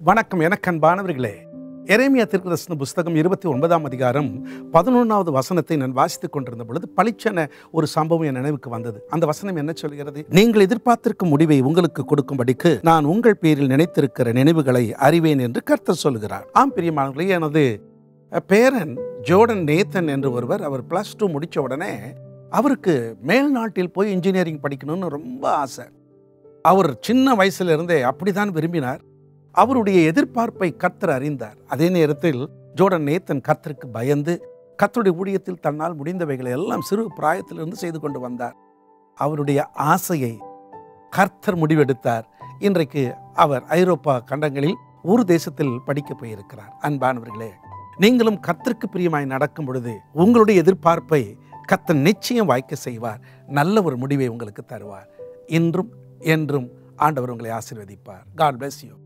வணக்கம் எனக்கு அன்பானவர்களே எரேமியா திருக்கதர்சன புஸ்தகம் இருபத்தி ஒன்பதாம் அதிகாரம் பதினொன்றாவது வசனத்தை நான் வாசித்துக் கொண்டிருந்த பொழுது பளிச்சென ஒரு சம்பவம் என் நினைவுக்கு வந்தது அந்த வசனம் என்ன சொல்கிறது நீங்கள் எதிர்பார்த்திருக்கும் முடிவை உங்களுக்கு கொடுக்கும்படிக்கு நான் உங்கள் பேரில் நினைத்திருக்கிற நினைவுகளை அறிவேன் என்று கர்த்தர் சொல்கிறார் ஆம் பிரியமானவர்களே எனது பேரன் ஜோர்டன் நேத்தன் என்று ஒருவர் அவர் ப்ளஸ் டூ முடித்த உடனே அவருக்கு மேல்நாட்டில் போய் இன்ஜினியரிங் படிக்கணும்னு ரொம்ப ஆசை அவர் சின்ன வயசுல இருந்தே அப்படிதான் விரும்பினார் அவருடைய எதிர்பார்ப்பை கர்த்தர் அறிந்தார் அதே நேரத்தில் ஜோர்டன் நேத்தன் கர்த்தருக்கு பயந்து கர்த்தருடைய ஊழியத்தில் தன்னால் முடிந்தவைகளை எல்லாம் சிறு பிராயத்திலிருந்து செய்து கொண்டு வந்தார் அவருடைய ஆசையை கர்த்தர் முடிவெடுத்தார் இன்றைக்கு அவர் ஐரோப்பா கண்டங்களில் ஒரு தேசத்தில் படிக்க போயிருக்கிறார் அன்பானவர்களே நீங்களும் கர்த்தருக்கு பிரியமாய் நடக்கும் பொழுது உங்களுடைய எதிர்பார்ப்பை கர்த்தர் நிச்சயம் வாய்க்க செய்வார் நல்ல ஒரு முடிவை உங்களுக்கு தருவார் இன்றும் என்றும் ஆண்டவர் உங்களை ஆசீர்வதிப்பார் காட் bless யூ